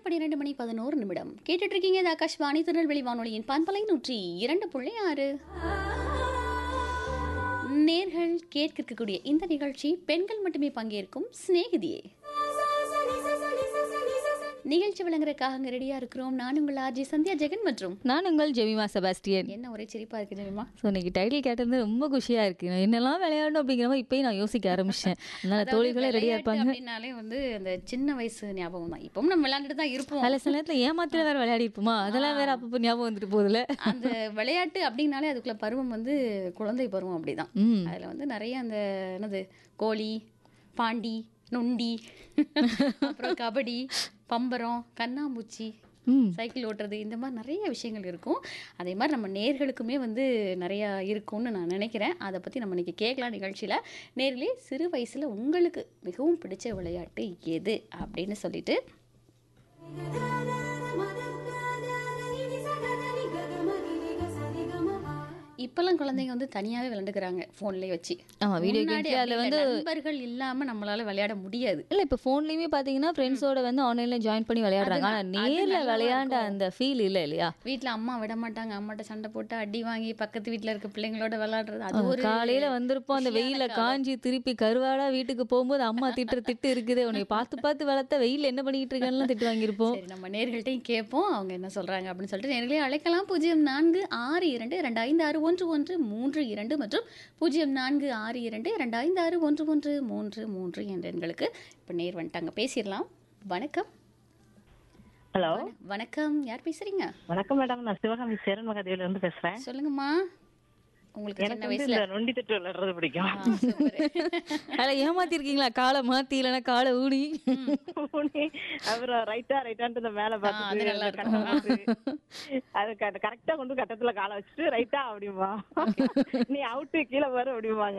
பன்னிரெண்டு மணி பதினோரு நிமிடம் கேட்டுட்டு இருக்கீங்க இது ஆகாஷ்வாணி திருநெல்வேலி வானொலியின் பண்பலை நூற்றி இரண்டு புள்ளி ஆறு நேர்கள் கேட்க இருக்கக்கூடிய இந்த நிகழ்ச்சி பெண்கள் மட்டுமே பங்கேற்கும் சிநேகிதியே நிகழ்ச்சி விளங்குறதுக்காக அங்க ரெடியா இருக்கிறோம் நான் உங்கள் ஆர்ஜி சந்தியா ஜெகன் மற்றும் நான் உங்கள் ஜெமிமா செபாஸ்டியன் என்ன ஒரே சிரிப்பா இருக்கு ஜெமிமா ஸோ இன்னைக்கு டைட்டில் கேட்டது ரொம்ப குஷியாக இருக்கு நான் என்னெல்லாம் விளையாடணும் அப்படிங்கிற மாதிரி இப்போயும் நான் யோசிக்க ஆரம்பிச்சேன் அதனால அதாவது தோழிகளே ரெடியாக விளையாட்டு இருப்பாங்க அப்படின்னாலே வந்து அந்த சின்ன வயசு ஞாபகம் தான் இப்பவும் நம்ம விளையாண்டுட்டு தான் இருப்போம் அதில் சில நேரத்தில் ஏமாத்திர வேற விளையாடி இருப்போமா அதெல்லாம் வேற அப்பப்போ ஞாபகம் வந்துட்டு போகுதுல அந்த விளையாட்டு அப்படின்னாலே அதுக்குள்ள பருவம் வந்து குழந்தை பருவம் அப்படிதான் ம் அதில் வந்து நிறைய அந்த என்னது கோழி பாண்டி நொண்டி அப்புறம் கபடி பம்பரம் கண்ணாமூச்சி ம் சைக்கிள் ஓட்டுறது இந்த மாதிரி நிறைய விஷயங்கள் இருக்கும் அதே மாதிரி நம்ம நேர்களுக்குமே வந்து நிறையா இருக்கும்னு நான் நினைக்கிறேன் அதை பற்றி நம்ம இன்னைக்கு கேட்கலாம் நிகழ்ச்சியில் நேர்களே சிறு வயசில் உங்களுக்கு மிகவும் பிடிச்ச விளையாட்டு எது அப்படின்னு சொல்லிட்டு இப்பெல்லாம் குழந்தைங்க வந்து தனியாவே விளையாண்டுக்கிறாங்க ஃபோன்லயே வச்சு ஆமா வீடியோ முன்னாடி கேம்ஸ்ல அப்படி அதில் இல்ல. வந்து நண்பர்கள் இல்லாம நம்மளால விளையாட முடியாது இல்லை இப்போ ஃபோன்லேயுமே பார்த்தீங்கன்னா ஃப்ரெண்ட்ஸோட வந்து ஆன்லைனில் ஜாயின் பண்ணி விளையாடுறாங்க ஆனால் அதுதான். அது நேரில் நல்லாவா விளையாண்ட இருக்கும். அந்த ஃபீல் இல்லை இல்லையா வீட்ல அம்மா விட மாட்டாங்க அம்மாட்ட சண்டை போட்டு அடி வாங்கி பக்கத்து வீட்ல இருக்க பிள்ளைங்களோட விளையாடுறது அது ஒரு காலையில வந்திருப்போம் அந்த குஷியான வெயில காலம். காஞ்சி திருப்பி கருவாடா வீட்டுக்கு போகும்போது அம்மா திட்டுற திட்டு இருக்குது உன்னை பார்த்து பார்த்து வளர்த்த வெயில் என்ன பண்ணிட்டு இருக்கேன்னு திட்டு வாங்கியிருப்போம் சரி நம்ம நேர்கள்ட்டையும் கேட்போம் அவங்க என்ன சொல்றாங்க அப்படின்னு சொல்லிட்டு நேர்களே அழைக்கலாம் பூஜ்ஜியம் நான்கு ஆறு இரண்டு ரெண்டு ஐந்து ஆறு ஒன்று ஒன்று மூன்று இரண்டு மற்றும் பூஜ்ஜியம் நான்கு ஆறு இரண்டு ரெண்டு ஐந்து ஆறு ஒன்று ஒன்று மூன்று மூன்று என்ற எண்களுக்கு இப்போ நேர் வந்துட்டாங்க பேசிடலாம் வணக்கம் ஹலோ வண- வணக்கம் யார் பேசுறீங்க வணக்கம் மேடம் நான் சிவகாமி சேரன் மகாதேவில இருந்து பேசுறேன் சொல்லுங்கம்மா உங்களுக்கு எனக்கு சின்ன வந்து வயசுல இந்த நொண்டி தட்டு விளையாடுறது பிடிக்கும் ஆ, super. அதில் ஏமாத்திருக்கீங்களா காலை மாத்தி இல்லைன்னா காலை ஊனி ஊனி, அப்புறம் ரைட்டா ரைட்டான்ட்டு இந்த மேல அது பார்த்துட்டு நல்லா அந்த கட்டை போட்டு, அது கரெக்டா கொண்டு கட்டத்துல காலை வச்சுட்டு ரைட்டா அப்படிமா நீ அவுட்டு கீழே பாரு அப்படிம்பாங்க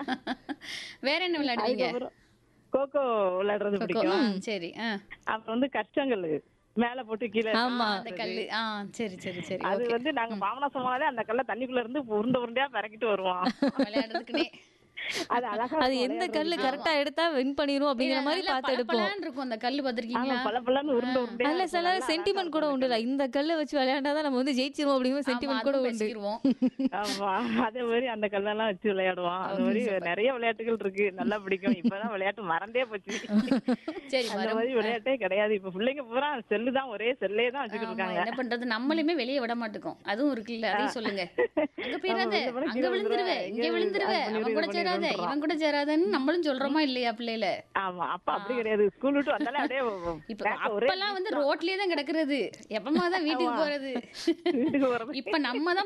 வேற என்ன விளையாடுவீங்க அதுக்கப்புறம் கோகோ விளையாடுறது கொக்கோ. பிடிக்கும் ஆ, சரி ஆ அப்புறம் வந்து கஷ்டங்கள் மேல போட்டு கீழே ஆமா. அந்த கல்லு ஆ சரி சரி சரி அது ஓகே வந்து நாங்க பாவனா சொன்னாலே அந்த கல்ல தண்ணிக்குள்ள இருந்து உருண்டை உருண்டையா பறக்கிட்டு வருவோம் விளையாடுறதுக்குனே அது அழகா அது எந்த கல்லு கரெக்டா எடுத்தா வின் பண்ணிரும் அப்படிங்கிற மாதிரி நல்லா பார்த்து எடுப்போம் பளபளன்னு இருக்கும் அந்த கல்லு பாத்திருக்கீங்களா பல பலன்னு உருண்டை உருண்டையா அதுல இருக்கும். சில நல்லா சென்டிமெண்ட் கூட உண்டு இந்த கல்லை வச்சு விளையாண்டாதான் நம்ம வந்து ஜெயிச்சிருவோம் அப்படிங்கிற சென்டிமெண்ட் கூட உண்டு ஆமா அதே மாதிரி அந்த கல்லெல்லாம் வச்சு விளையாடுவோம் அது மாதிரி நிறைய விளையாட்டுகள் இருக்கு நல்லா பிடிக்கும் இப்பதான் விளையாட்டு மறந்தே போச்சு சரி அந்த வரும் மாதிரி விளையாட்டே கிடையாது இப்ப பிள்ளைங்க பூரா செல்லு தான் ஒரே செல்லே தான் வச்சுக்கிட்டு ஆமா, இருக்காங்க என்ன பண்றது நம்மளுமே வெளியே விட மாட்டோம் அதுவும் இருக்குல்ல அதையும் சொல்லுங்க அங்க போயிடாத ஆமா, வெளில போனா அங்க கீழே விழுந்துருவ விழுந்துருவ, இங்க இங்க விழுந்துருவ அது அவன் கூட பண்ணிரு, சேராத பண்ணிருன்றோம். இவன் கூட சேராதன்னு நம்மளும் சொல்றோமா இல்லையா பிள்ளைல ஆமா அப்ப அப்படி கிடையாது ஸ்கூல் விட்டு வந்தாலே அப்படியே இப்ப back ஒரே அப்பெல்லாம் வந்து ரோட்லயே தான் கிடக்குறது எப்பமா தான் வீட்டுக்கு போறது வீட்டுக்கு போறது இப்ப நம்ம தான்